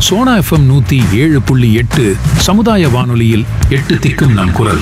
Sona FM நூத்தி ஏழு புள்ளி எட்டு சமுதாய வானொலியில் எட்டு திக்கும் நம் குரல்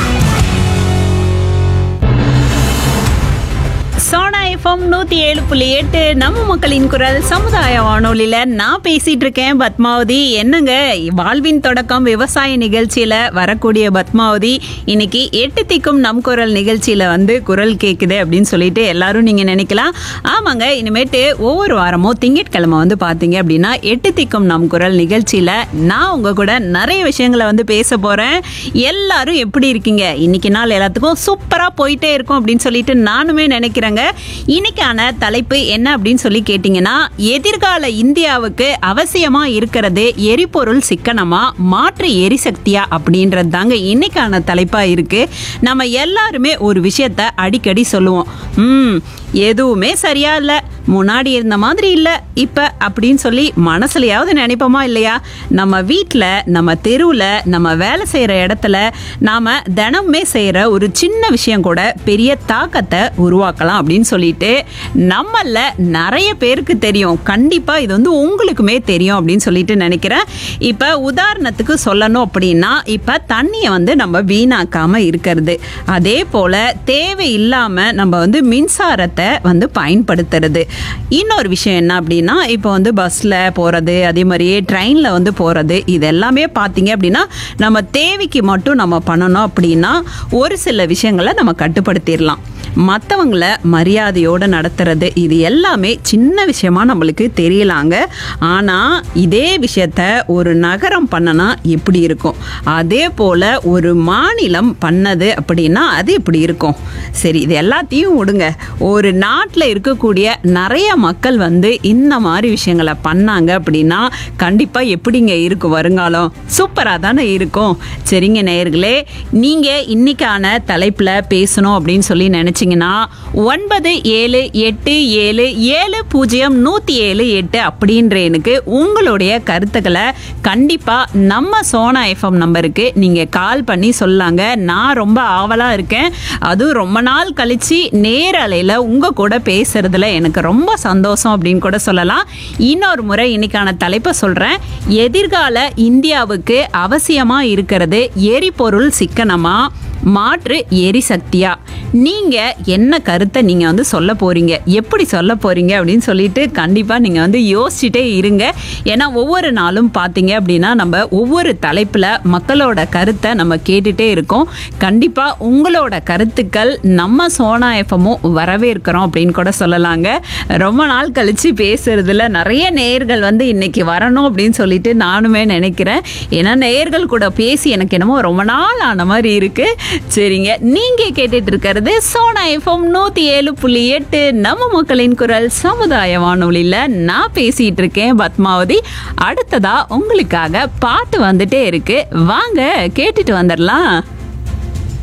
சோனா எஃப்எம் நூத்தி ஏழு புள்ளி எட்டு நம்ம மக்களின் குரல் சமுதாய வானொலியில நான் பேசிட்டு இருக்கேன் பத்மாவதி என்னங்க வாழ்வின் தொடக்கம் விவசாய நிகழ்ச்சியில வரக்கூடிய பத்மாவதி இன்னைக்கு எட்டு திக்கும் நம் குரல் நிகழ்ச்சியில வந்து குரல் கேக்குது அப்படின்னு சொல்லிட்டு எல்லாரும் நீங்க நினைக்கலாம் ஆமாங்க இனிமேட்டு ஒவ்வொரு வாரமும் திங்கட்கிழமை வந்து பாத்தீங்க அப்படின்னா எட்டு திக்கும் நம் குரல் நிகழ்ச்சியில நான் உங்க கூட நிறைய விஷயங்களை வந்து பேச போறேன் எல்லாரும் எப்படி இருக்கீங்க இன்னைக்கு நாள் எல்லாத்துக்கும் சூப்பரா போயிட்டே இருக்கும் அப்படின்னு சொல்லிட்டு நானுமே நினைக்கிறேங்க இன்னைக்கான தலைப்பு என்ன அப்படின்னு சொல்லி கேட்டிங்கன்னா எதிர்கால இந்தியாவுக்கு அவசியமா இருக்கிறது எரிபொருள் சிக்கனமா மாற்று எரிசக்தியா அப்படின்றது தாங்க இன்னைக்கான தலைப்பா இருக்கு நம்ம எல்லாருமே ஒரு விஷயத்த அடிக்கடி சொல்லுவோம் ம் எதுவுமே சரியா இல்லை முன்னாடி இருந்த மாதிரி இல்லை இப்போ அப்படின்னு சொல்லி மனசுலையாவது நினைப்போமா இல்லையா நம்ம வீட்டில் நம்ம தெருவில் நம்ம வேலை செய்கிற இடத்துல நாம் தினமுமே செய்கிற ஒரு சின்ன விஷயம் கூட பெரிய தாக்கத்தை உருவாக்கலாம் அப்படின்னு சொல்லிட்டு நம்மள நிறைய பேருக்கு தெரியும் கண்டிப்பாக இது வந்து உங்களுக்குமே தெரியும் அப்படின்னு சொல்லிட்டு நினைக்கிறேன் இப்போ உதாரணத்துக்கு சொல்லணும் அப்படின்னா இப்போ தண்ணியை வந்து நம்ம வீணாக்காமல் இருக்கிறது அதே போல் தேவையில்லாமல் நம்ம வந்து மின்சாரத்தை வந்து பயன்படுத்துறது இன்னொரு விஷயம் என்ன அப்படின்னா இப்போ வந்து பஸ்ஸில் போகிறது அதே மாதிரியே ட்ரெயினில் வந்து போகிறது இது எல்லாமே பார்த்தீங்க அப்படின்னா நம்ம தேவைக்கு மட்டும் நம்ம பண்ணணும் அப்படின்னா ஒரு சில விஷயங்களை நம்ம கட்டுப்படுத்திடலாம் மற்றவங்கள மரியாதையோடு நடத்துறது இது எல்லாமே சின்ன விஷயமா நம்மளுக்கு தெரியலாங்க ஆனால் இதே விஷயத்த ஒரு நகரம் பண்ணனா எப்படி இருக்கும் அதே போல் ஒரு மாநிலம் பண்ணது அப்படின்னா அது எப்படி இருக்கும் சரி இது எல்லாத்தையும் விடுங்க ஒரு நாட்டில் இருக்கக்கூடிய நிறைய மக்கள் வந்து இந்த மாதிரி விஷயங்களை பண்ணாங்க அப்படின்னா கண்டிப்பாக எப்படிங்க இருக்கும் வருங்காலம் சூப்பராக தானே இருக்கும் சரிங்க நேயர்களே நீங்கள் இன்னைக்கான தலைப்பில் பேசணும் அப்படின்னு சொல்லி நினச்சிங்கன்னா ஒன்பது ஏழு எட்டு ஏழு ஏழு பூஜ்ஜியம் நூற்றி ஏழு எட்டு அப்படின்ற எனக்கு உங்களுடைய கருத்துக்களை கண்டிப்பாக நம்ம சோனா எஃப்எம் நம்பருக்கு நீங்கள் கால் பண்ணி சொல்லாங்க நான் ரொம்ப ஆவலாக இருக்கேன் அதுவும் ரொம்ப நாள் கழிச்சு நேரலையில் உங்கள் கூட பேசுறதுல எனக்கு ரொம்ப சந்தோஷம் அப்படின்னு கூட சொல்லலாம் இன்னொரு முறை இன்னைக்கான தலைப்பை சொல்கிறேன் எதிர்கால இந்தியாவுக்கு அவசியமாக இருக்கிறது எரிபொருள் சிக்கனமா மாற்று எரிசக்தியா நீங்க என்ன கருத்தை நீங்க வந்து சொல்ல போறீங்க எப்படி சொல்ல போறீங்க அப்படின்னு சொல்லிட்டு கண்டிப்பா நீங்க வந்து யோசிச்சுட்டே இருங்க ஏன்னா ஒவ்வொரு நாளும் பார்த்தீங்க அப்படின்னா நம்ம ஒவ்வொரு தலைப்புல மக்களோட கருத்தை நம்ம கேட்டுட்டே இருக்கோம் கண்டிப்பா உங்களோட கருத்துக்கள் நம்ம சோனா எஃப்எம்மும் வரவேற்கிறோம் அப்படின்னு கூட சொல்லலாங்க ரொம்ப நாள் கழிச்சு பேசுறதுல நிறைய நேயர்கள் வந்து இன்னைக்கு வரணும் அப்படின்னு சொல்லிட்டு நானுமே நினைக்கிறேன் ஏன்னா நேயர்கள் கூட பேசி எனக்கு என்னமோ ரொம்ப நாள் ஆன மாதிரி இருக்கு சரிங்க நீங்க கேட்டுட்டு இருக்கிறது சோனா எஃப்எம் நூத்தி ஏழு புள்ளி எட்டு நம்ம மக்களின் குரல் சமுதாய வானொலியில நான் பேசிட்டு இருக்கேன் பத்மாவதி அடுத்ததா உங்களுக்காக பாட்டு வந்துட்டே இருக்கு வாங்க கேட்டுட்டு வந்துடலாம்